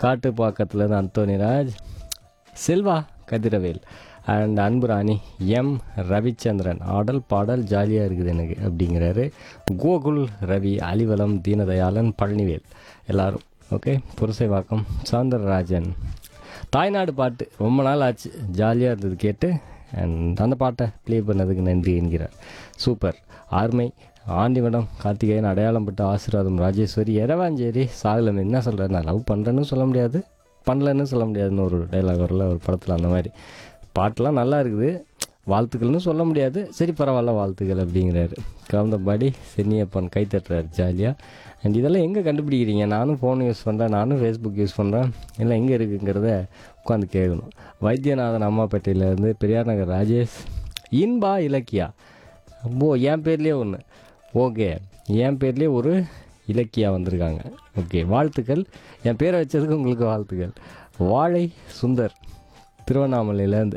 காட்டுப்பாக்கத்துலேருந்து Anthoniraj Selva Kathiravel and Anburani M Ravichandran ஆடல் பாடல் ஜாலியாக இருக்குது எனக்கு அப்படிங்கிறாரு கோகுல் ரவி அலிவலம் தீனதயாளன் பழனிவேல் எல்லாரும் ஓகே புரசைவாக்கம் சவுந்தரராஜன் தாய்நாடு பாட்டு ரொம்ப நாள் ஆச்சு ஜாலியாக இருந்தது கேட்டு அண்ட் அந்த பாட்டை ப்ளே பண்ணதுக்கு நன்றி என்கிறார் சூப்பர் ஆர்மை ஆண்டிவடம் கார்த்திகேயன் அடையாளம் பட்ட ஆசீர்வாதம் ராஜேஸ்வரி எரவாஞ்சேரி சாகலம் என்ன சொல்கிறேன் நான் லவ் பண்ணுறேன்னு சொல்ல முடியாது பண்ணலன்னு சொல்ல முடியாதுன்னு ஒரு டைலாக் வரல ஒரு படத்தில் அந்த மாதிரி பாட்டெலாம் நல்லா இருக்குது வாழ்த்துக்கள்னு சொல்ல முடியாது சரி பரவாயில்ல வாழ்த்துக்கள் அப்படிங்கிறாரு கலந்தபாடி சென்னியப்பன் கை தட்டுறாரு ஜாலியாக அண்ட் இதெல்லாம் எங்கே கண்டுபிடிக்கிறீங்க நானும் ஃபோன் யூஸ் பண்ணுறேன் நானும் ஃபேஸ்புக் யூஸ் பண்ணுறேன் எல்லாம் எங்கே இருக்குங்கிறத உட்காந்து கேட்கணும் வைத்தியநாதன் அம்மாப்பேட்டையிலேருந்து பெரியார் நகர் ராஜேஷ் இன்பா இலக்கியா ஓ என் பேர்லேயே ஒன்று ஓகே என் பேர்லேயே ஒரு இலக்கியா வந்திருக்காங்க ஓகே வாழ்த்துக்கள் என் பேரை வச்சதுக்கு உங்களுக்கு வாழ்த்துக்கள் வாழை சுந்தர் திருவண்ணாமலையிலேருந்து